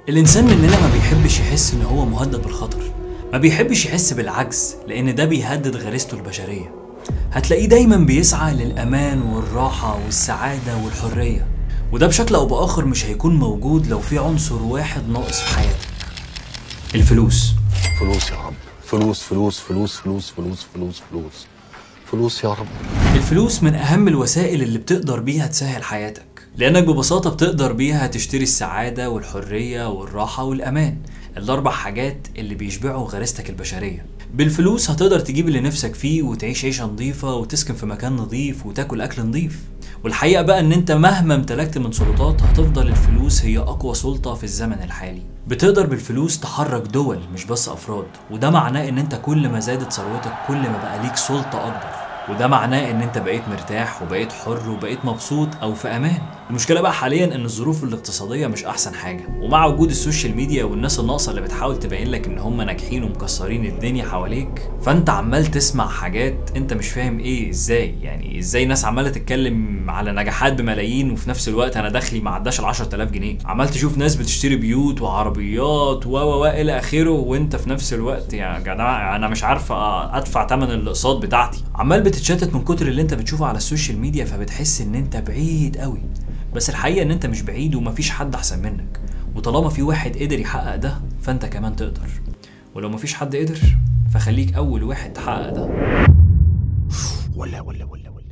الإنسان مننا ما بيحبش يحس إن هو مهدد بالخطر ما بيحبش يحس بالعجز لأن ده بيهدد غريزته البشرية هتلاقيه دايما بيسعى للأمان والراحة والسعادة والحرية وده بشكل أو بآخر مش هيكون موجود لو في عنصر واحد ناقص في حياتك الفلوس فلوس يا رب فلوس فلوس فلوس فلوس فلوس فلوس فلوس فلوس يا رب الفلوس من أهم الوسائل اللي بتقدر بيها تسهل حياتك لأنك ببساطة بتقدر بيها تشتري السعادة والحرية والراحة والأمان الأربع حاجات اللي بيشبعوا غريزتك البشرية بالفلوس هتقدر تجيب اللي نفسك فيه وتعيش عيشة نظيفة وتسكن في مكان نظيف وتاكل أكل نظيف والحقيقة بقى إن أنت مهما امتلكت من سلطات هتفضل الفلوس هي أقوى سلطة في الزمن الحالي بتقدر بالفلوس تحرك دول مش بس أفراد وده معناه إن أنت كل ما زادت ثروتك كل ما بقى ليك سلطة أكبر وده معناه ان انت بقيت مرتاح وبقيت حر وبقيت مبسوط او في امان المشكله بقى حاليا ان الظروف الاقتصاديه مش احسن حاجه ومع وجود السوشيال ميديا والناس الناقصه اللي بتحاول تبين لك ان هم ناجحين ومكسرين الدنيا حواليك فانت عمال تسمع حاجات انت مش فاهم ايه ازاي يعني ازاي ناس عماله تتكلم على نجاحات بملايين وفي نفس الوقت انا دخلي ما عداش ال 10000 جنيه عمال تشوف ناس بتشتري بيوت وعربيات و و و الى اخره وانت في نفس الوقت يا جدع انا مش عارف ادفع ثمن الاقساط بتاعتي عمال بتتشتت من كتر اللي انت بتشوفه على السوشيال ميديا فبتحس ان انت بعيد قوي بس الحقيقه ان انت مش بعيد ومفيش حد احسن منك وطالما في واحد قدر يحقق ده فانت كمان تقدر ولو مفيش حد قدر فخليك اول واحد تحقق ده ولا ولا ولا ولا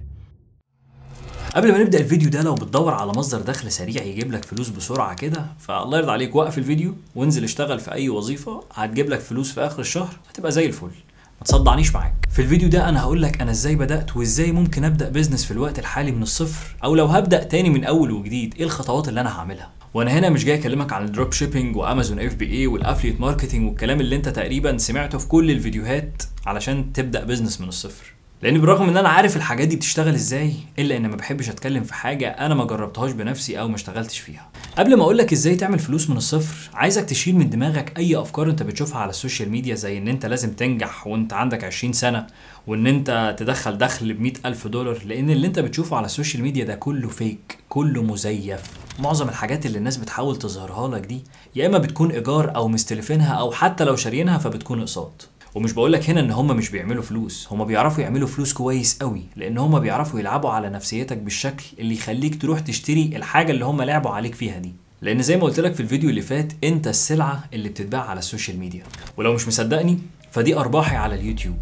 قبل ما نبدا الفيديو ده لو بتدور على مصدر دخل سريع يجيب لك فلوس بسرعه كده فالله يرضى عليك وقف الفيديو وانزل اشتغل في اي وظيفه هتجيب لك فلوس في اخر الشهر هتبقى زي الفل ما تصدعنيش معاك في الفيديو ده انا هقول لك انا ازاي بدات وازاي ممكن ابدا بيزنس في الوقت الحالي من الصفر او لو هبدا تاني من اول وجديد ايه الخطوات اللي انا هعملها وانا هنا مش جاي اكلمك عن الدروب شيبينج وامازون اف بي اي والافليت ماركتنج والكلام اللي انت تقريبا سمعته في كل الفيديوهات علشان تبدا بيزنس من الصفر لان بالرغم ان انا عارف الحاجات دي بتشتغل ازاي الا ان ما بحبش اتكلم في حاجه انا ما جربتهاش بنفسي او ما اشتغلتش فيها قبل ما اقول لك ازاي تعمل فلوس من الصفر عايزك تشيل من دماغك اي افكار انت بتشوفها على السوشيال ميديا زي ان انت لازم تنجح وانت عندك 20 سنه وان انت تدخل دخل ب ألف دولار لان اللي انت بتشوفه على السوشيال ميديا ده كله فيك كله مزيف معظم الحاجات اللي الناس بتحاول تظهرها لك دي يا اما بتكون ايجار او مستلفينها او حتى لو شاريينها فبتكون اقساط ومش بقول لك هنا ان هم مش بيعملوا فلوس هم بيعرفوا يعملوا فلوس كويس قوي لان هم بيعرفوا يلعبوا على نفسيتك بالشكل اللي يخليك تروح تشتري الحاجه اللي هم لعبوا عليك فيها دي لان زي ما قلت لك في الفيديو اللي فات انت السلعه اللي بتتباع على السوشيال ميديا ولو مش مصدقني فدي ارباحي على اليوتيوب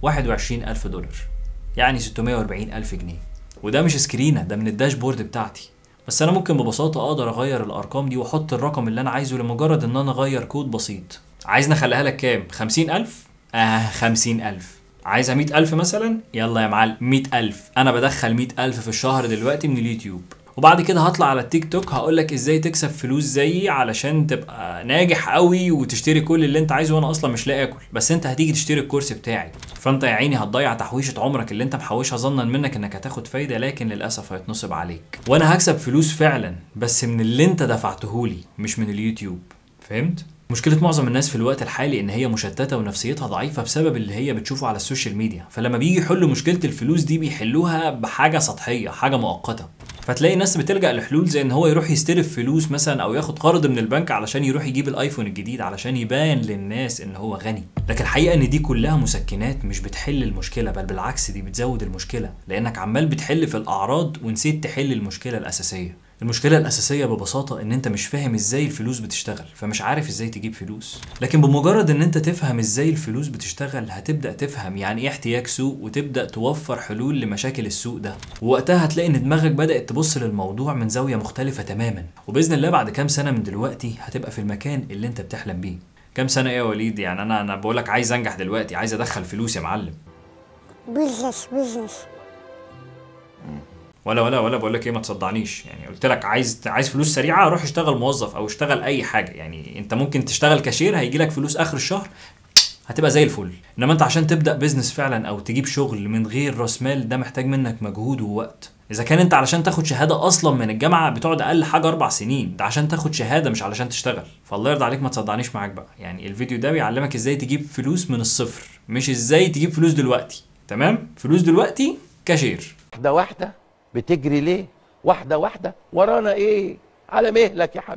21 ألف دولار يعني 640 ألف جنيه وده مش سكرينه ده من الداشبورد بتاعتي بس انا ممكن ببساطه اقدر اغير الارقام دي واحط الرقم اللي انا عايزه لمجرد ان انا اغير كود بسيط عايز نخليها لك كام 50000 آه 50000 عايزها 100000 مثلا يلا يا معلم 100000 انا بدخل 100000 في الشهر دلوقتي من اليوتيوب وبعد كده هطلع على التيك توك هقول لك ازاي تكسب فلوس زيي علشان تبقى ناجح قوي وتشتري كل اللي انت عايزه وانا اصلا مش لاقي اكل بس انت هتيجي تشتري الكورس بتاعي فانت يا عيني هتضيع تحويشه عمرك اللي انت محوشها ظنا منك انك هتاخد فايده لكن للاسف هيتنصب عليك وانا هكسب فلوس فعلا بس من اللي انت دفعتهولي مش من اليوتيوب فهمت مشكلة معظم الناس في الوقت الحالي إن هي مشتتة ونفسيتها ضعيفة بسبب اللي هي بتشوفه على السوشيال ميديا، فلما بيجي يحلوا مشكلة الفلوس دي بيحلوها بحاجة سطحية، حاجة مؤقتة. فتلاقي ناس بتلجأ لحلول زي إن هو يروح يستلف فلوس مثلا أو ياخد قرض من البنك علشان يروح يجيب الأيفون الجديد علشان يبان للناس إن هو غني، لكن الحقيقة إن دي كلها مسكنات مش بتحل المشكلة بل بالعكس دي بتزود المشكلة، لأنك عمال بتحل في الأعراض ونسيت تحل المشكلة الأساسية. المشكلة الأساسية ببساطة إن أنت مش فاهم إزاي الفلوس بتشتغل فمش عارف إزاي تجيب فلوس لكن بمجرد إن أنت تفهم إزاي الفلوس بتشتغل هتبدأ تفهم يعني إيه احتياج سوق وتبدأ توفر حلول لمشاكل السوق ده ووقتها هتلاقي إن دماغك بدأت تبص للموضوع من زاوية مختلفة تماما وبإذن الله بعد كام سنة من دلوقتي هتبقى في المكان اللي أنت بتحلم بيه كام سنة إيه يا وليد يعني أنا أنا بقولك عايز أنجح دلوقتي عايز أدخل فلوس يا معلم بزنس بزنس ولا ولا ولا بقول لك ايه ما تصدعنيش يعني قلت لك عايز عايز فلوس سريعه روح اشتغل موظف او اشتغل اي حاجه يعني انت ممكن تشتغل كاشير هيجي لك فلوس اخر الشهر هتبقى زي الفل انما انت عشان تبدا بيزنس فعلا او تجيب شغل من غير راس مال ده محتاج منك مجهود ووقت اذا كان انت علشان تاخد شهاده اصلا من الجامعه بتقعد اقل حاجه اربع سنين ده عشان تاخد شهاده مش علشان تشتغل فالله يرضى عليك ما تصدعنيش معاك بقى يعني الفيديو ده بيعلمك ازاي تجيب فلوس من الصفر مش ازاي تجيب فلوس دلوقتي تمام فلوس دلوقتي كاشير واحدة واحدة بتجري ليه واحدة واحدة ورانا ايه على مهلك يا حبيبي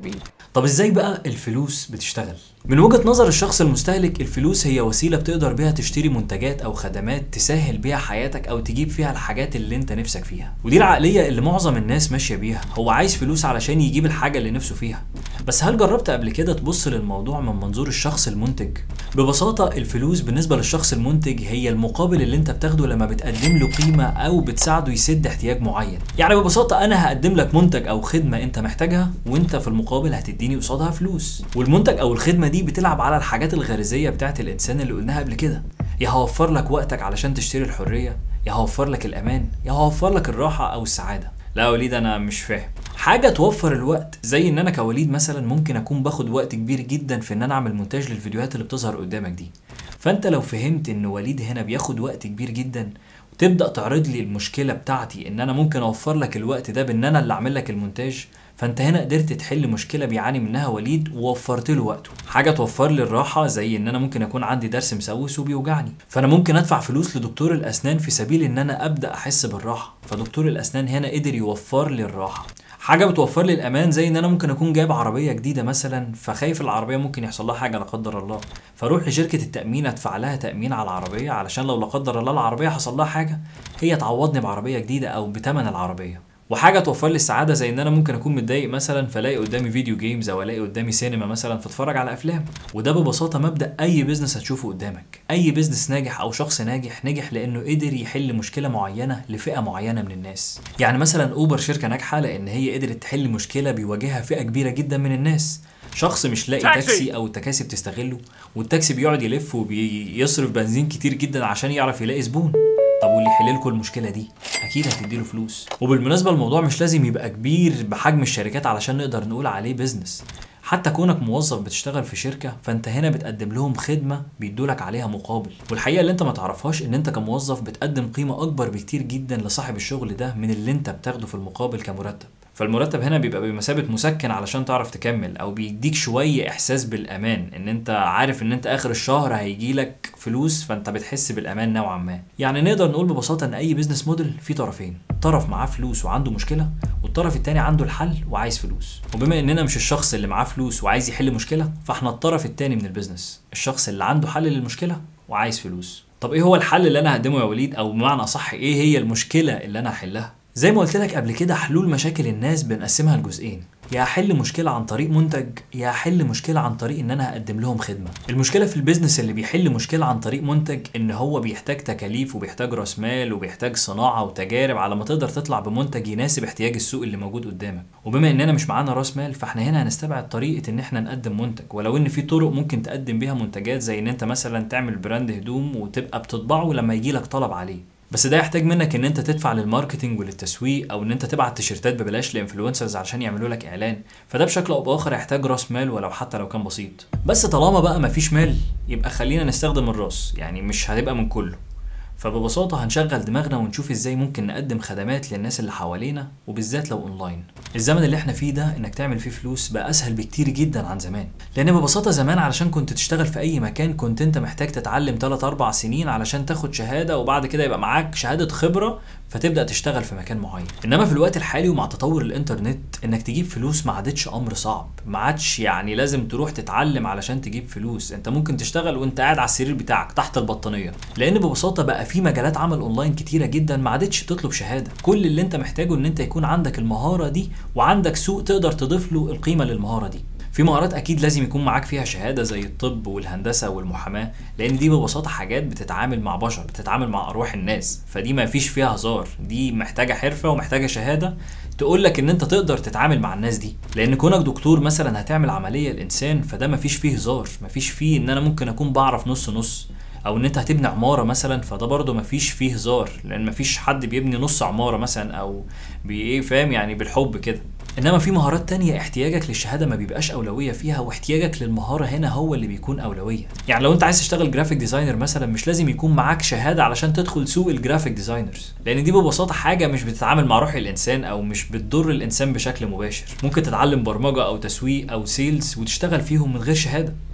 طب ازاي بقى الفلوس بتشتغل من وجهة نظر الشخص المستهلك الفلوس هي وسيلة بتقدر بيها تشتري منتجات أو خدمات تسهل بيها حياتك أو تجيب فيها الحاجات اللي أنت نفسك فيها ودي العقلية اللي معظم الناس ماشية بيها هو عايز فلوس علشان يجيب الحاجة اللي نفسه فيها بس هل جربت قبل كده تبص للموضوع من منظور الشخص المنتج ببساطة الفلوس بالنسبة للشخص المنتج هي المقابل اللي انت بتاخده لما بتقدم له قيمة او بتساعده يسد احتياج معين يعني ببساطة انا هقدم لك منتج او خدمة انت محتاجها وانت في المقابل هتديني قصادها فلوس والمنتج او الخدمة دي بتلعب على الحاجات الغريزية بتاعت الانسان اللي قلناها قبل كده يا هوفر لك وقتك علشان تشتري الحرية يا هوفر لك الامان يا هوفر لك الراحة او السعادة لا يا وليد انا مش فاهم حاجه توفر الوقت زي ان انا كوليد مثلا ممكن اكون باخد وقت كبير جدا في ان انا اعمل مونتاج للفيديوهات اللي بتظهر قدامك دي فانت لو فهمت ان وليد هنا بياخد وقت كبير جدا وتبدا تعرض لي المشكله بتاعتي ان انا ممكن اوفر لك الوقت ده بان انا اللي اعمل لك المونتاج فانت هنا قدرت تحل مشكله بيعاني منها وليد ووفرت له وقته حاجه توفر لي الراحه زي ان انا ممكن اكون عندي درس مسوس وبيوجعني فانا ممكن ادفع فلوس لدكتور الاسنان في سبيل ان انا ابدا احس بالراحه فدكتور الاسنان هنا قدر يوفر لي الراحه حاجه بتوفر لي الامان زي ان انا ممكن اكون جايب عربيه جديده مثلا فخايف العربيه ممكن يحصل لها حاجه لا قدر الله فاروح لشركه التامين ادفع لها تامين على العربيه علشان لو لا قدر الله العربيه حصل لها حاجه هي تعوضني بعربيه جديده او بثمن العربيه وحاجه توفر لي السعاده زي ان انا ممكن اكون متضايق مثلا فالاقي قدامي فيديو جيمز او الاقي قدامي سينما مثلا فاتفرج على افلام وده ببساطه مبدا اي بزنس هتشوفه قدامك اي بزنس ناجح او شخص ناجح نجح لانه قدر يحل مشكله معينه لفئه معينه من الناس يعني مثلا اوبر شركه ناجحه لان هي قدرت تحل مشكله بيواجهها فئه كبيره جدا من الناس شخص مش لاقي تاكسي. تاكسي او التكاسي بتستغله والتاكسي بيقعد يلف وبيصرف بنزين كتير جدا عشان يعرف يلاقي زبون طب واللي يحل لكم المشكله دي اكيد هتديله فلوس وبالمناسبه الموضوع مش لازم يبقى كبير بحجم الشركات علشان نقدر نقول عليه بيزنس حتى كونك موظف بتشتغل في شركه فانت هنا بتقدم لهم خدمه بيدولك عليها مقابل والحقيقه اللي انت ما تعرفهاش ان انت كموظف بتقدم قيمه اكبر بكتير جدا لصاحب الشغل ده من اللي انت بتاخده في المقابل كمرتب فالمرتب هنا بيبقى بمثابة مسكن علشان تعرف تكمل او بيديك شوية احساس بالامان ان انت عارف ان انت اخر الشهر هيجيلك فلوس فانت بتحس بالامان نوعا ما يعني نقدر نقول ببساطة ان اي بيزنس موديل فيه طرفين طرف معاه فلوس وعنده مشكلة والطرف التاني عنده الحل وعايز فلوس وبما اننا مش الشخص اللي معاه فلوس وعايز يحل مشكلة فاحنا الطرف التاني من البيزنس الشخص اللي عنده حل للمشكلة وعايز فلوس طب ايه هو الحل اللي انا هقدمه يا وليد او بمعنى اصح ايه هي المشكلة اللي انا هحلها زي ما قلت لك قبل كده حلول مشاكل الناس بنقسمها لجزئين يا احل مشكله عن طريق منتج يا احل مشكله عن طريق ان انا هقدم لهم خدمه المشكله في البيزنس اللي بيحل مشكله عن طريق منتج ان هو بيحتاج تكاليف وبيحتاج راس مال وبيحتاج صناعه وتجارب على ما تقدر تطلع بمنتج يناسب احتياج السوق اللي موجود قدامك وبما اننا مش معانا راس مال فاحنا هنا هنستبعد طريقه ان احنا نقدم منتج ولو ان في طرق ممكن تقدم بيها منتجات زي ان انت مثلا تعمل براند هدوم وتبقى بتطبعه لما يجيلك طلب عليه بس ده يحتاج منك ان انت تدفع للماركتنج وللتسويق او ان انت تبعت تيشيرتات ببلاش لانفلونسرز عشان يعملوا لك اعلان فده بشكل او باخر يحتاج راس مال ولو حتى لو كان بسيط بس طالما بقى مفيش مال يبقى خلينا نستخدم الراس يعني مش هتبقى من كله فببساطة هنشغل دماغنا ونشوف ازاي ممكن نقدم خدمات للناس اللي حوالينا وبالذات لو اونلاين الزمن اللي احنا فيه ده انك تعمل فيه فلوس بقى اسهل بكتير جدا عن زمان لان ببساطة زمان علشان كنت تشتغل في اي مكان كنت انت محتاج تتعلم 3 4 سنين علشان تاخد شهادة وبعد كده يبقى معاك شهادة خبرة فتبدا تشتغل في مكان معين انما في الوقت الحالي ومع تطور الانترنت انك تجيب فلوس ما عادتش امر صعب ما عادش يعني لازم تروح تتعلم علشان تجيب فلوس انت ممكن تشتغل وانت قاعد على السرير بتاعك تحت البطانيه لان ببساطه بقى في مجالات عمل اونلاين كتيره جدا ما عادتش تطلب شهاده كل اللي انت محتاجه ان انت يكون عندك المهاره دي وعندك سوق تقدر تضيف له القيمه للمهاره دي في مهارات اكيد لازم يكون معاك فيها شهاده زي الطب والهندسه والمحاماه لان دي ببساطه حاجات بتتعامل مع بشر بتتعامل مع ارواح الناس فدي ما فيش فيها هزار دي محتاجه حرفه ومحتاجه شهاده تقول لك ان انت تقدر تتعامل مع الناس دي لان كونك دكتور مثلا هتعمل عمليه لانسان فده ما فيش فيه هزار ما فيش فيه ان انا ممكن اكون بعرف نص نص او ان انت هتبني عماره مثلا فده برضه مفيش فيه هزار لان مفيش حد بيبني نص عماره مثلا او بايه فاهم يعني بالحب كده انما في مهارات تانية احتياجك للشهاده ما بيبقاش اولويه فيها واحتياجك للمهاره هنا هو اللي بيكون اولويه يعني لو انت عايز تشتغل جرافيك ديزاينر مثلا مش لازم يكون معاك شهاده علشان تدخل سوق الجرافيك ديزاينرز لان دي ببساطه حاجه مش بتتعامل مع روح الانسان او مش بتضر الانسان بشكل مباشر ممكن تتعلم برمجه او تسويق او سيلز وتشتغل فيهم من غير شهاده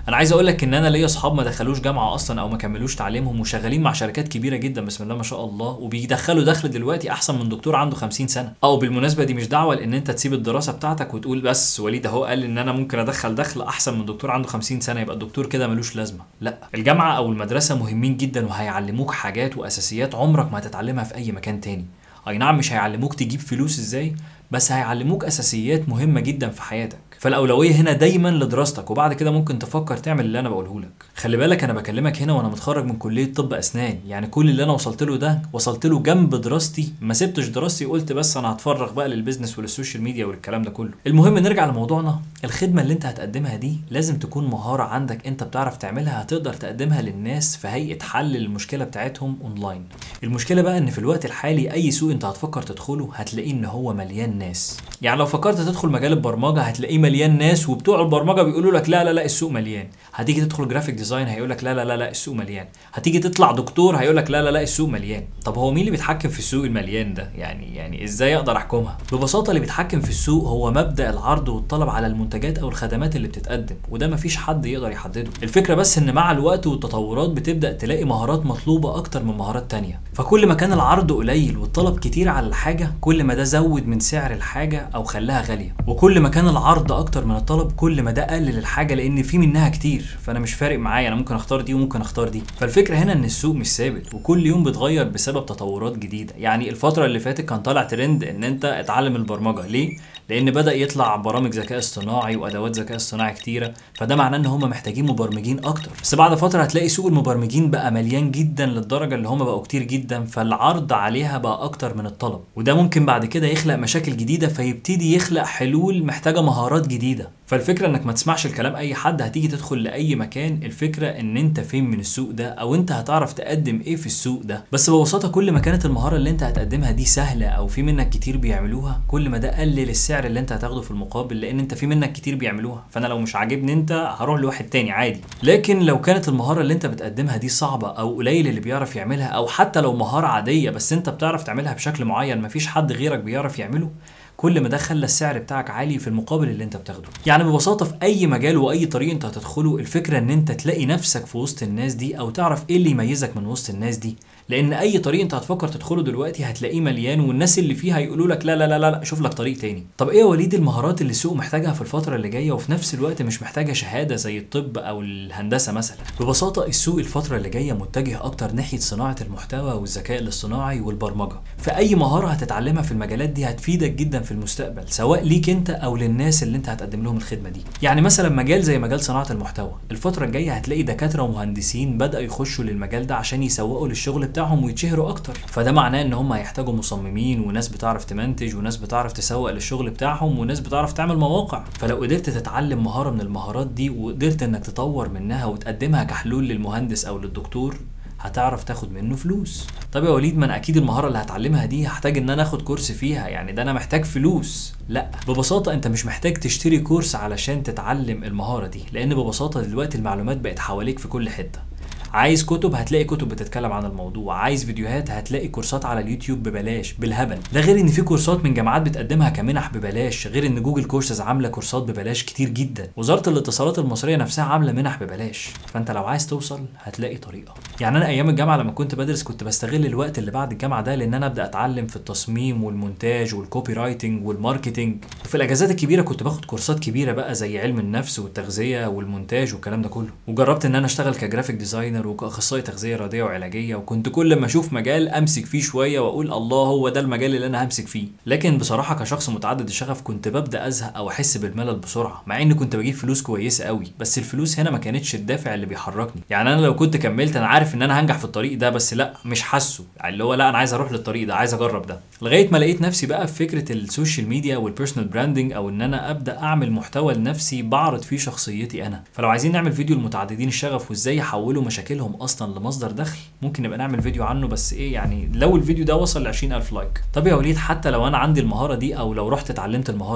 انا عايز اقول لك ان انا ليا اصحاب ما دخلوش جامعه اصلا او ما كملوش تعليمهم وشغالين مع شركات كبيره جدا بسم الله ما شاء الله وبيدخلوا دخل دلوقتي احسن من دكتور عنده 50 سنه او بالمناسبه دي مش دعوه لان انت تسيب الدراسه بتاعتك وتقول بس وليد اهو قال ان انا ممكن ادخل دخل احسن من دكتور عنده 50 سنه يبقى الدكتور كده ملوش لازمه لا الجامعه او المدرسه مهمين جدا وهيعلموك حاجات واساسيات عمرك ما هتتعلمها في اي مكان تاني اي نعم مش هيعلموك تجيب فلوس ازاي بس هيعلموك اساسيات مهمه جدا في حياتك فالاولويه هنا دايما لدراستك وبعد كده ممكن تفكر تعمل اللي انا بقوله لك خلي بالك انا بكلمك هنا وانا متخرج من كليه طب اسنان يعني كل اللي انا وصلت له ده وصلت له جنب دراستي ما سبتش دراستي قلت بس انا هتفرغ بقى للبيزنس وللسوشيال ميديا والكلام ده كله المهم نرجع لموضوعنا الخدمه اللي انت هتقدمها دي لازم تكون مهاره عندك انت بتعرف تعملها هتقدر تقدمها للناس في هيئه حل للمشكله بتاعتهم اونلاين المشكله بقى ان في الوقت الحالي اي سوق انت هتفكر تدخله هتلاقيه ان هو مليان ناس يعني لو فكرت تدخل مجال البرمجه هتلاقيه مليان ناس وبتوع البرمجه بيقولوا لك لا لا لا السوق مليان هتيجي تدخل جرافيك ديزاين هيقول لك لا لا لا لا السوق مليان هتيجي تطلع دكتور هيقول لك لا لا لا السوق مليان طب هو مين اللي بيتحكم في السوق المليان ده يعني يعني ازاي اقدر احكمها ببساطه اللي بيتحكم في السوق هو مبدا العرض والطلب على المنتجات او الخدمات اللي بتتقدم وده مفيش حد يقدر يحدده الفكره بس ان مع الوقت والتطورات بتبدا تلاقي مهارات مطلوبه اكتر من مهارات تانية فكل ما كان العرض قليل والطلب كتير على الحاجه كل ما ده زود من سعر الحاجه او خلاها غاليه وكل ما كان العرض اكتر من الطلب كل ما ده قلل الحاجه لان في منها كتير فانا مش فارق معايا انا ممكن اختار دي وممكن اختار دي فالفكره هنا ان السوق مش ثابت وكل يوم بيتغير بسبب تطورات جديده يعني الفتره اللي فاتت كان طالع ترند ان انت اتعلم البرمجه ليه لان بدا يطلع برامج ذكاء اصطناعي وادوات ذكاء اصطناعي كتيره فده معناه ان هم محتاجين مبرمجين اكتر بس بعد فتره هتلاقي سوق المبرمجين بقى مليان جدا للدرجه اللي هم بقوا كتير جدا فالعرض عليها بقى اكتر من الطلب وده ممكن بعد كده يخلق مشاكل جديده فيبتدي يخلق حلول محتاجه مهارات جديده فالفكره انك ما تسمعش الكلام اي حد هتيجي تدخل لاي مكان الفكره ان انت فين من السوق ده او انت هتعرف تقدم ايه في السوق ده بس ببساطه كل ما كانت المهاره اللي انت هتقدمها دي سهله او في منك كتير بيعملوها كل ما ده قلل السعر اللي انت هتاخده في المقابل لان انت في منك كتير بيعملوها فانا لو مش عاجبني انت هروح لواحد تاني عادي لكن لو كانت المهاره اللي انت بتقدمها دي صعبه او قليل اللي بيعرف يعملها او حتى لو مهاره عاديه بس انت بتعرف تعملها بشكل معين مفيش حد غيرك بيعرف يعمله كل ما ده خلى السعر بتاعك عالي في المقابل اللي انت بتاخده يعني ببساطه في اي مجال واي طريق انت هتدخله الفكره ان انت تلاقي نفسك في وسط الناس دي او تعرف ايه اللي يميزك من وسط الناس دي لان اي طريق انت هتفكر تدخله دلوقتي هتلاقيه مليان والناس اللي فيه هيقولوا لك لا لا لا لا شوف لك طريق تاني طب ايه يا وليد المهارات اللي السوق محتاجها في الفتره اللي جايه وفي نفس الوقت مش محتاجه شهاده زي الطب او الهندسه مثلا ببساطه السوق الفتره اللي جايه متجه اكتر ناحيه صناعه المحتوى والذكاء الاصطناعي والبرمجه فاي مهاره هتتعلمها في المجالات دي هتفيدك جدا في المستقبل سواء ليك انت او للناس اللي انت هتقدم لهم الخدمه دي يعني مثلا مجال زي مجال صناعه المحتوى الفتره الجايه هتلاقي دكاتره ومهندسين بداوا يخشوا للمجال ده عشان يسوقوا للشغل بتاعهم ويتشهروا اكتر فده معناه ان هم هيحتاجوا مصممين وناس بتعرف تمنتج وناس بتعرف تسوق للشغل بتاعهم وناس بتعرف تعمل مواقع فلو قدرت تتعلم مهاره من المهارات دي وقدرت انك تطور منها وتقدمها كحلول للمهندس او للدكتور هتعرف تاخد منه فلوس طب يا وليد ما انا اكيد المهاره اللي هتعلمها دي هحتاج ان انا اخد كورس فيها يعني ده انا محتاج فلوس لا ببساطه انت مش محتاج تشتري كورس علشان تتعلم المهاره دي لان ببساطه دلوقتي المعلومات بقت حواليك في كل حته عايز كتب هتلاقي كتب بتتكلم عن الموضوع عايز فيديوهات هتلاقي كورسات على اليوتيوب ببلاش بالهبل ده غير ان في كورسات من جامعات بتقدمها كمنح ببلاش غير ان جوجل كورسز عامله كورسات ببلاش كتير جدا وزاره الاتصالات المصريه نفسها عامله منح ببلاش فانت لو عايز توصل هتلاقي طريقه يعني انا ايام الجامعه لما كنت بدرس كنت بستغل الوقت اللي بعد الجامعه ده لان انا ابدا اتعلم في التصميم والمونتاج والكوبي رايتنج والماركتنج وفي الاجازات الكبيره كنت باخد كورسات كبيره بقى زي علم النفس والتغذيه والمونتاج والكلام ده كله وجربت ان انا اشتغل كجرافيك ديزاينر وكاخصائي تغذيه رياضيه وعلاجيه وكنت كل ما اشوف مجال امسك فيه شويه واقول الله هو ده المجال اللي انا همسك فيه لكن بصراحه كشخص متعدد الشغف كنت ببدا ازهق او احس بالملل بسرعه مع اني كنت بجيب فلوس كويسه قوي بس الفلوس هنا ما كانتش الدافع اللي بيحركني يعني انا لو كنت كملت انا عارف ان انا هنجح في الطريق ده بس لا مش حاسه يعني اللي هو لا انا عايز اروح للطريق ده عايز اجرب ده لغايه ما لقيت نفسي بقى في فكره السوشيال ميديا والبيرسونال براندنج او ان انا ابدا اعمل محتوى لنفسي بعرض فيه شخصيتي انا فلو عايزين نعمل فيديو لمتعددين الشغف وازاي يحولوا مشاكلهم اصلا لمصدر دخل ممكن نبقى نعمل فيديو عنه بس ايه يعني لو الفيديو ده وصل ل 20000 لايك طب يا وليد حتى لو انا عندي المهاره دي او لو رحت اتعلمت المهاره دي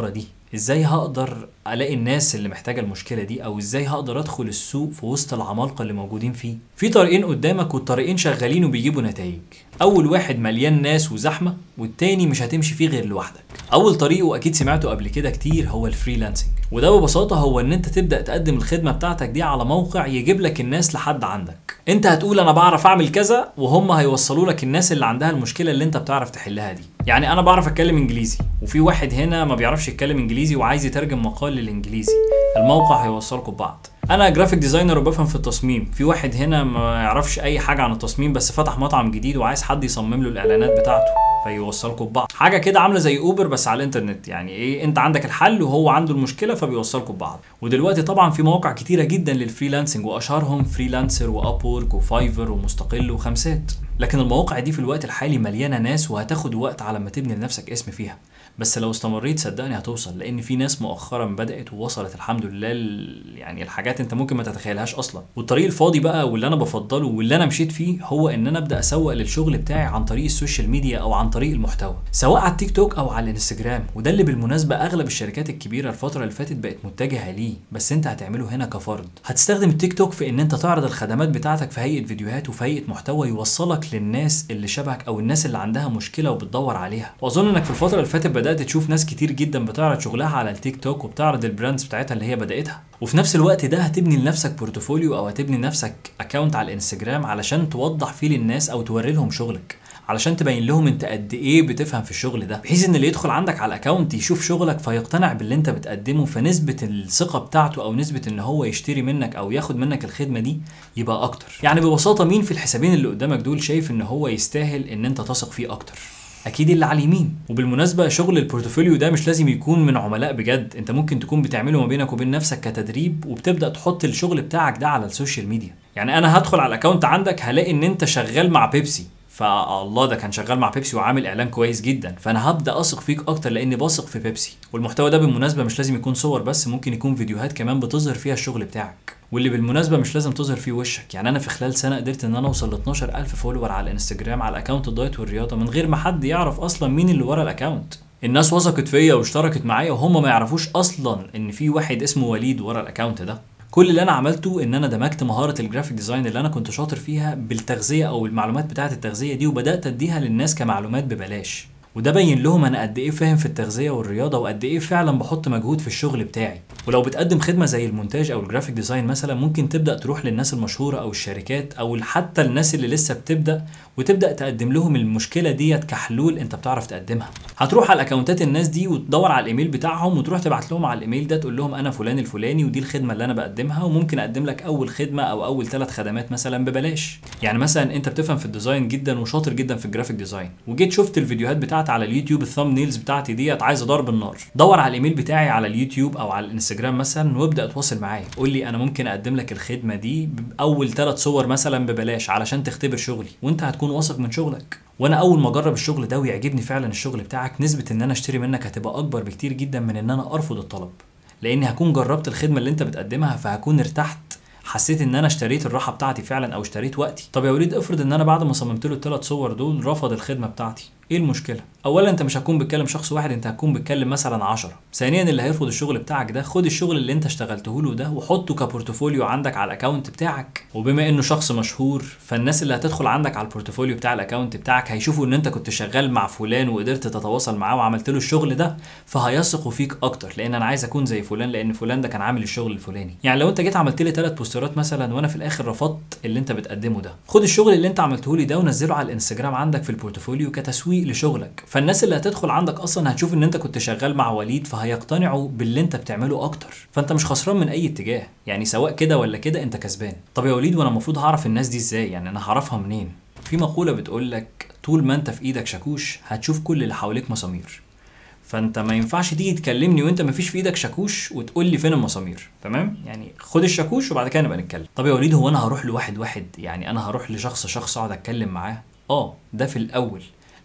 ازاي هقدر الاقي الناس اللي محتاجه المشكله دي او ازاي هقدر ادخل السوق في وسط العمالقه اللي موجودين فيه في طريقين قدامك والطريقين شغالين وبيجيبوا نتائج اول واحد مليان ناس وزحمه والتاني مش هتمشي فيه غير لوحدك اول طريق واكيد سمعته قبل كده كتير هو الفريلانسنج وده ببساطه هو ان انت تبدا تقدم الخدمه بتاعتك دي على موقع يجيب لك الناس لحد عندك انت هتقول انا بعرف اعمل كذا وهم هيوصلوا لك الناس اللي عندها المشكله اللي انت بتعرف تحلها دي يعني انا بعرف اتكلم انجليزي وفي واحد هنا ما بيعرفش يتكلم انجليزي وعايز يترجم مقال للانجليزي الموقع هيوصلكم ببعض انا جرافيك ديزاينر وبفهم في التصميم في واحد هنا ما يعرفش اي حاجه عن التصميم بس فتح مطعم جديد وعايز حد يصمم له الاعلانات بتاعته فيوصلكم ببعض حاجه كده عامله زي اوبر بس على الانترنت يعني ايه انت عندك الحل وهو عنده المشكله فبيوصلكم ببعض ودلوقتي طبعا في مواقع كتيره جدا للفريلانسنج واشهرهم فريلانسر وابورك وفايفر ومستقل وخمسات لكن المواقع دي في الوقت الحالي مليانه ناس وهتاخد وقت على ما تبني لنفسك اسم فيها بس لو استمريت صدقني هتوصل لان في ناس مؤخرا بدات ووصلت الحمد لله ل- يعني الحاجات انت ممكن ما تتخيلهاش اصلا والطريق الفاضي بقى واللي انا بفضله واللي انا مشيت فيه هو ان انا ابدا اسوق للشغل بتاعي عن طريق السوشيال ميديا او عن طريق المحتوى سواء على التيك توك او على الانستجرام وده اللي بالمناسبه اغلب الشركات الكبيره الفتره اللي فاتت بقت متجهه ليه بس انت هتعمله هنا كفرد هتستخدم التيك توك في ان انت تعرض الخدمات بتاعتك في هيئه فيديوهات وفي هيئه محتوى يوصلك للناس اللي شبهك او الناس اللي عندها مشكله وبتدور عليها واظن انك في الفتره اللي فاتت بدات تشوف ناس كتير جدا بتعرض شغلها على التيك توك وبتعرض البراندز بتاعتها اللي هي بداتها وفي نفس الوقت ده هتبني لنفسك بورتفوليو او هتبني لنفسك اكونت على الانستجرام علشان توضح فيه للناس او توري لهم شغلك علشان تبين لهم انت قد ايه بتفهم في الشغل ده بحيث ان اللي يدخل عندك على الاكونت يشوف شغلك فيقتنع باللي انت بتقدمه فنسبه الثقه بتاعته او نسبه ان هو يشتري منك او ياخد منك الخدمه دي يبقى اكتر يعني ببساطه مين في الحسابين اللي قدامك دول شايف ان هو يستاهل ان انت تثق فيه اكتر اكيد اللي على اليمين وبالمناسبه شغل البورتفوليو ده مش لازم يكون من عملاء بجد انت ممكن تكون بتعمله ما بينك وبين نفسك كتدريب وبتبدا تحط الشغل بتاعك ده على السوشيال ميديا يعني انا هدخل على الاكونت عندك هلاقي ان انت شغال مع بيبسي فالله ده كان شغال مع بيبسي وعامل اعلان كويس جدا فانا هبدا اثق فيك اكتر لاني بثق في بيبسي والمحتوى ده بالمناسبه مش لازم يكون صور بس ممكن يكون فيديوهات كمان بتظهر فيها الشغل بتاعك واللي بالمناسبه مش لازم تظهر فيه وشك يعني انا في خلال سنه قدرت ان انا اوصل ل 12000 فولور على الانستجرام على اكونت الدايت والرياضه من غير ما حد يعرف اصلا مين اللي ورا الاكونت الناس وثقت فيا واشتركت معايا وهم ما يعرفوش اصلا ان في واحد اسمه وليد ورا الاكونت ده كل اللي انا عملته ان انا دمجت مهاره الجرافيك ديزاين اللي انا كنت شاطر فيها بالتغذيه او المعلومات بتاعه التغذيه دي وبدات اديها للناس كمعلومات ببلاش وده بين لهم انا قد ايه فاهم في التغذيه والرياضه وقد ايه فعلا بحط مجهود في الشغل بتاعي ولو بتقدم خدمه زي المونتاج او الجرافيك ديزاين مثلا ممكن تبدا تروح للناس المشهوره او الشركات او حتى الناس اللي لسه بتبدا وتبدا تقدم لهم المشكله ديت كحلول انت بتعرف تقدمها هتروح على اكونتات الناس دي وتدور على الايميل بتاعهم وتروح تبعت لهم على الايميل ده تقول لهم انا فلان الفلاني ودي الخدمه اللي انا بقدمها وممكن اقدم لك اول خدمه او اول ثلاث خدمات مثلا ببلاش يعني مثلا انت بتفهم في الديزاين جدا وشاطر جدا في الجرافيك ديزاين وجيت شفت الفيديوهات بتاعتي على اليوتيوب الثامب نيلز بتاعتي ديت عايزه ضرب النار دور على الايميل بتاعي على اليوتيوب او على الانستجرام مثلا وابدا اتواصل معايا قول لي انا ممكن اقدم لك الخدمه دي باول ثلاث صور مثلا ببلاش علشان تختبر شغلي وانت هتكون واثق من شغلك وانا اول ما اجرب الشغل ده ويعجبني فعلا الشغل بتاعك نسبه ان انا اشتري منك هتبقى اكبر بكتير جدا من ان انا ارفض الطلب لاني هكون جربت الخدمه اللي انت بتقدمها فهكون ارتحت حسيت ان انا اشتريت الراحه بتاعتي فعلا او اشتريت وقتي طب يا وليد افرض ان انا بعد ما صممت له الثلاث صور دول رفض الخدمه بتاعتي ايه المشكله اولا انت مش هتكون بتكلم شخص واحد انت هتكون بتكلم مثلا 10 ثانيا اللي هيرفض الشغل بتاعك ده خد الشغل اللي انت اشتغلته له ده وحطه كبورتفوليو عندك على الاكونت بتاعك وبما انه شخص مشهور فالناس اللي هتدخل عندك على البورتفوليو بتاع الاكونت بتاعك هيشوفوا ان انت كنت شغال مع فلان وقدرت تتواصل معاه وعملت له الشغل ده فهيثقوا فيك اكتر لان انا عايز اكون زي فلان لان فلان ده كان عامل الشغل الفلاني يعني لو انت جيت عملت لي ثلاث بوسترات مثلا وانا في الاخر رفضت اللي انت بتقدمه ده خد الشغل اللي انت عملته لي ده ونزله على الانستجرام عندك في البورتفوليو كتسويق لشغلك فالناس اللي هتدخل عندك اصلا هتشوف ان انت كنت شغال مع وليد فهيقتنعوا باللي انت بتعمله اكتر فانت مش خسران من اي اتجاه يعني سواء كده ولا كده انت كسبان طب يا وليد وانا المفروض هعرف الناس دي ازاي يعني انا هعرفها منين في مقوله بتقول لك طول ما انت في ايدك شاكوش هتشوف كل اللي حواليك مسامير فانت ما ينفعش تيجي تكلمني وانت ما فيش في ايدك شاكوش وتقول لي فين المسامير تمام يعني خد الشاكوش وبعد كده نبقى نتكلم طب يا وليد هو انا هروح لواحد واحد يعني انا هروح لشخص شخص اقعد اتكلم معاه اه ده في الاول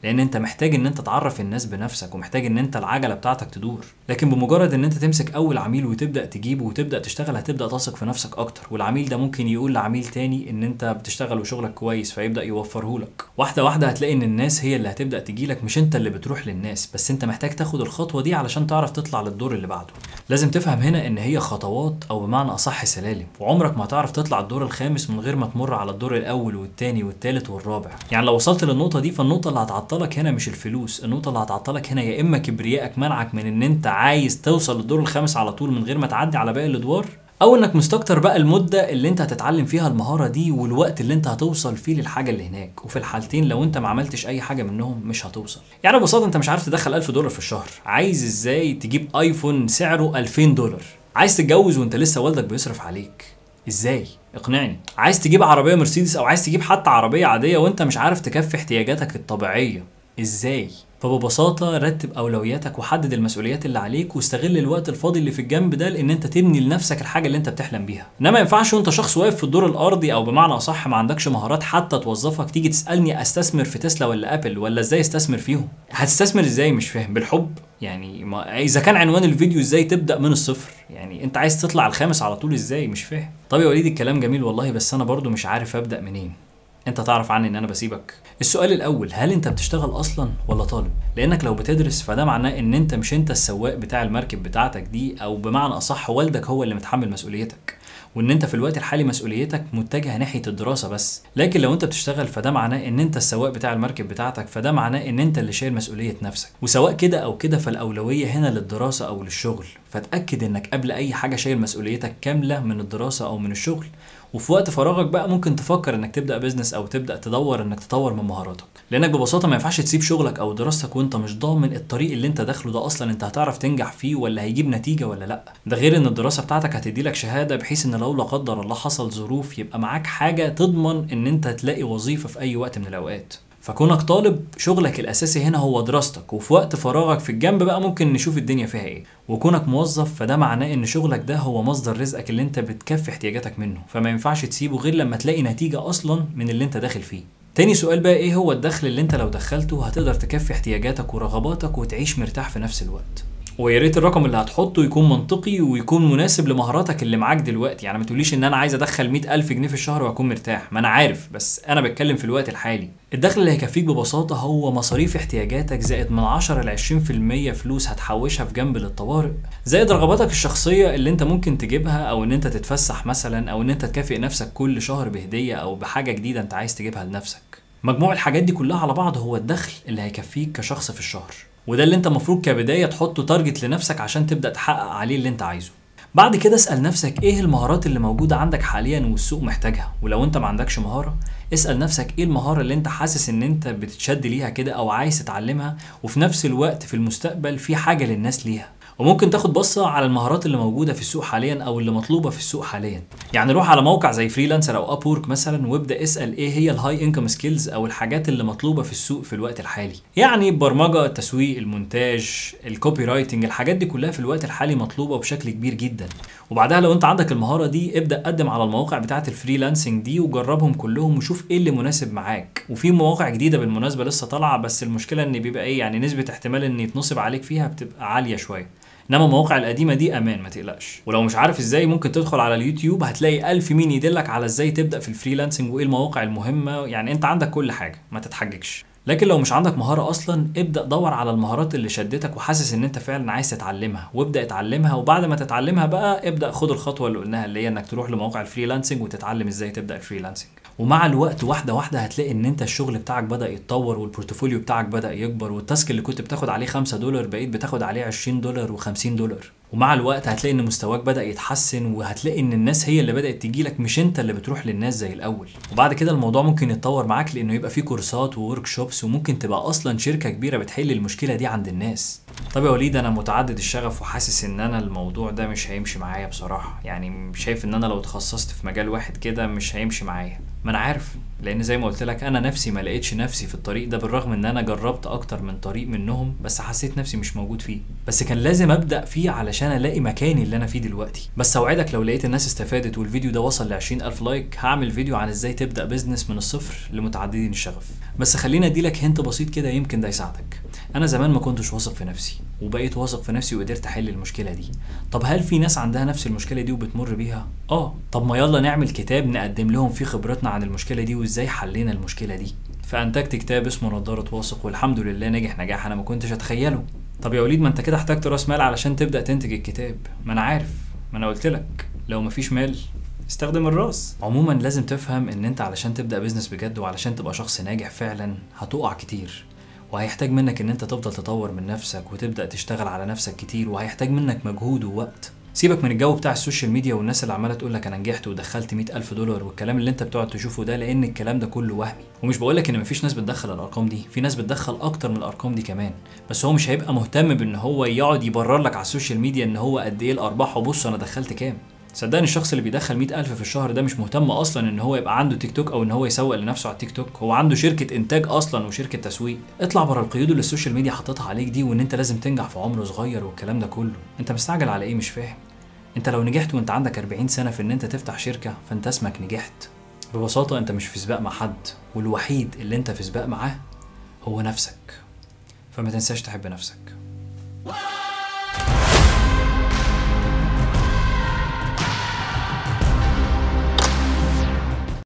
لان انت محتاج ان انت تعرف الناس بنفسك ومحتاج ان انت العجله بتاعتك تدور لكن بمجرد ان انت تمسك اول عميل وتبدا تجيبه وتبدا تشتغل هتبدا تثق في نفسك اكتر والعميل ده ممكن يقول لعميل تاني ان انت بتشتغل وشغلك كويس فيبدا يوفره لك واحده واحده هتلاقي ان الناس هي اللي هتبدا تجيلك مش انت اللي بتروح للناس بس انت محتاج تاخد الخطوه دي علشان تعرف تطلع للدور اللي بعده لازم تفهم هنا ان هي خطوات او بمعنى اصح سلالم وعمرك ما هتعرف تطلع الدور الخامس من غير ما تمر على الدور الاول والتاني والتالت والرابع يعني لو وصلت للنقطه دي فالنقطه اللي هتعطلك هنا مش الفلوس النقطه اللي هتعطلك هنا يا اما كبريائك منعك من ان انت عايز توصل للدور الخامس على طول من غير ما تعدي على باقي الادوار او انك مستكتر بقى المده اللي انت هتتعلم فيها المهاره دي والوقت اللي انت هتوصل فيه للحاجه اللي هناك وفي الحالتين لو انت ما عملتش اي حاجه منهم مش هتوصل يعني ببساطه انت مش عارف تدخل 1000 دولار في الشهر عايز ازاي تجيب ايفون سعره 2000 دولار عايز تتجوز وانت لسه والدك بيصرف عليك ازاي اقنعني عايز تجيب عربيه مرسيدس او عايز تجيب حتى عربيه عاديه وانت مش عارف تكفي احتياجاتك الطبيعيه ازاي فببساطة رتب أولوياتك وحدد المسؤوليات اللي عليك واستغل الوقت الفاضي اللي في الجنب ده لأن أنت تبني لنفسك الحاجة اللي أنت بتحلم بيها. إنما ما ينفعش وأنت شخص واقف في الدور الأرضي أو بمعنى أصح ما عندكش مهارات حتى توظفك تيجي تسألني أستثمر في تسلا ولا أبل ولا إزاي أستثمر فيهم؟ هتستثمر إزاي مش فاهم بالحب؟ يعني ما إذا كان عنوان الفيديو إزاي تبدأ من الصفر؟ يعني أنت عايز تطلع الخامس على طول إزاي مش فاهم؟ طب يا وليد الكلام جميل والله بس أنا برضو مش عارف أبدأ منين. انت تعرف عني ان انا بسيبك السؤال الاول هل انت بتشتغل اصلا ولا طالب لانك لو بتدرس فده معناه ان انت مش انت السواق بتاع المركب بتاعتك دي او بمعنى اصح والدك هو اللي متحمل مسؤوليتك وان انت في الوقت الحالي مسؤوليتك متجهه ناحيه الدراسه بس لكن لو انت بتشتغل فده معناه ان انت السواق بتاع المركب بتاعتك فده معناه ان انت اللي شايل مسؤوليه نفسك وسواء كده او كده فالاولويه هنا للدراسه او للشغل فتاكد انك قبل اي حاجه شايل مسؤوليتك كامله من الدراسه او من الشغل وفي وقت فراغك بقى ممكن تفكر انك تبدا بزنس او تبدا تدور انك تطور من مهاراتك لانك ببساطه ما ينفعش تسيب شغلك او دراستك وانت مش ضامن الطريق اللي انت داخله ده اصلا انت هتعرف تنجح فيه ولا هيجيب نتيجه ولا لا ده غير ان الدراسه بتاعتك هتدي لك شهاده بحيث ان لو لا قدر الله حصل ظروف يبقى معاك حاجه تضمن ان انت تلاقي وظيفه في اي وقت من الاوقات فكونك طالب شغلك الاساسي هنا هو دراستك وفي وقت فراغك في الجنب بقى ممكن نشوف الدنيا فيها ايه وكونك موظف فده معناه ان شغلك ده هو مصدر رزقك اللي انت بتكفي احتياجاتك منه فما ينفعش تسيبه غير لما تلاقي نتيجه اصلا من اللي انت داخل فيه تاني سؤال بقى ايه هو الدخل اللي انت لو دخلته هتقدر تكفي احتياجاتك ورغباتك وتعيش مرتاح في نفس الوقت ويا ريت الرقم اللي هتحطه يكون منطقي ويكون مناسب لمهاراتك اللي معاك دلوقتي يعني ما تقوليش ان انا عايز ادخل 100000 جنيه في الشهر واكون مرتاح ما انا عارف بس انا بتكلم في الوقت الحالي الدخل اللي هيكفيك ببساطة هو مصاريف احتياجاتك زائد من 10 ل 20% فلوس هتحوشها في جنب للطوارئ زائد رغباتك الشخصية اللي انت ممكن تجيبها او ان انت تتفسح مثلا او ان انت تكافئ نفسك كل شهر بهدية او بحاجة جديدة انت عايز تجيبها لنفسك مجموع الحاجات دي كلها على بعض هو الدخل اللي هيكفيك كشخص في الشهر وده اللي انت المفروض كبدايه تحطه تارجت لنفسك عشان تبدا تحقق عليه اللي انت عايزه بعد كده اسال نفسك ايه المهارات اللي موجوده عندك حاليا والسوق محتاجها ولو انت ما عندكش مهاره اسال نفسك ايه المهاره اللي انت حاسس ان انت بتتشد ليها كده او عايز تتعلمها وفي نفس الوقت في المستقبل في حاجه للناس ليها وممكن تاخد بصة على المهارات اللي موجودة في السوق حاليا أو اللي مطلوبة في السوق حاليا يعني روح على موقع زي فريلانسر أو أب وورك مثلا وابدأ اسأل إيه هي الهاي انكم سكيلز أو الحاجات اللي مطلوبة في السوق في الوقت الحالي يعني البرمجة التسويق المونتاج الكوبي رايتنج الحاجات دي كلها في الوقت الحالي مطلوبة بشكل كبير جدا وبعدها لو انت عندك المهارة دي ابدأ قدم على المواقع بتاعة الفريلانسنج دي وجربهم كلهم وشوف ايه اللي مناسب معاك وفي مواقع جديدة بالمناسبة لسه طالعة بس المشكلة ان بيبقى ايه يعني نسبة احتمال ان يتنصب عليك فيها بتبقى عالية شوية انما المواقع القديمه دي امان ما تقلقش ولو مش عارف ازاي ممكن تدخل على اليوتيوب هتلاقي ألف مين يدلك على ازاي تبدا في الفريلانسنج وايه المواقع المهمه يعني انت عندك كل حاجه ما تتحججش لكن لو مش عندك مهارة أصلا ابدأ دور على المهارات اللي شدتك وحاسس إن أنت فعلا عايز تتعلمها وابدأ اتعلمها وبعد ما تتعلمها بقى ابدأ خد الخطوة اللي قلناها اللي هي إنك تروح لمواقع الفريلانسنج وتتعلم إزاي تبدأ الفريلانسنج ومع الوقت واحدة واحدة هتلاقي إن أنت الشغل بتاعك بدأ يتطور والبورتفوليو بتاعك بدأ يكبر والتاسك اللي كنت بتاخد عليه 5 دولار بقيت بتاخد عليه 20 دولار و50 دولار ومع الوقت هتلاقي ان مستواك بدا يتحسن وهتلاقي ان الناس هي اللي بدات تجيلك مش انت اللي بتروح للناس زي الاول وبعد كده الموضوع ممكن يتطور معاك لانه يبقى فيه كورسات وورك شوبس وممكن تبقى اصلا شركه كبيره بتحل المشكله دي عند الناس طب يا وليد انا متعدد الشغف وحاسس ان انا الموضوع ده مش هيمشي معايا بصراحه يعني شايف ان انا لو اتخصصت في مجال واحد كده مش هيمشي معايا ما انا عارف لان زي ما قلت لك انا نفسي ما لقيتش نفسي في الطريق ده بالرغم ان انا جربت اكتر من طريق منهم بس حسيت نفسي مش موجود فيه بس كان لازم ابدا فيه علشان الاقي مكاني اللي انا فيه دلوقتي بس اوعدك لو لقيت الناس استفادت والفيديو ده وصل ل 20000 لايك هعمل فيديو عن ازاي تبدا بيزنس من الصفر لمتعددين الشغف بس خليني اديلك هنت بسيط كده يمكن ده يساعدك انا زمان ما كنتش واثق في نفسي وبقيت واثق في نفسي وقدرت احل المشكله دي طب هل في ناس عندها نفس المشكله دي وبتمر بيها اه طب ما يلا نعمل كتاب نقدم لهم فيه خبرتنا عن المشكله دي وازاي حلينا المشكله دي فانتجت كتاب اسمه نضاره واثق والحمد لله نجح نجاح انا ما كنتش اتخيله طب يا وليد ما انت كده احتجت راس مال علشان تبدا تنتج الكتاب ما انا عارف ما انا قلت لك لو مفيش مال استخدم الراس عموما لازم تفهم ان انت علشان تبدا بيزنس بجد وعلشان تبقى شخص ناجح فعلا هتقع كتير وهيحتاج منك ان انت تفضل تطور من نفسك وتبدا تشتغل على نفسك كتير وهيحتاج منك مجهود ووقت سيبك من الجو بتاع السوشيال ميديا والناس اللي عماله تقول لك انا نجحت ودخلت مئة ألف دولار والكلام اللي انت بتقعد تشوفه ده لان الكلام ده كله وهمي ومش بقولك ان مفيش ناس بتدخل الارقام دي في ناس بتدخل اكتر من الارقام دي كمان بس هو مش هيبقى مهتم بان هو يقعد يبرر لك على السوشيال ميديا ان هو قد ايه الارباح وبص انا دخلت كام صدقني الشخص اللي بيدخل مئة ألف في الشهر ده مش مهتم أصلا إن هو يبقى عنده تيك توك أو إن هو يسوق لنفسه على التيك توك هو عنده شركة إنتاج أصلا وشركة تسويق اطلع بره القيود اللي السوشيال ميديا حاططها عليك دي وإن أنت لازم تنجح في عمر صغير والكلام ده كله أنت مستعجل على إيه مش فاهم أنت لو نجحت وأنت عندك 40 سنة في إن أنت تفتح شركة فأنت اسمك نجحت ببساطة أنت مش في سباق مع حد والوحيد اللي أنت في سباق معاه هو نفسك فما تنساش تحب نفسك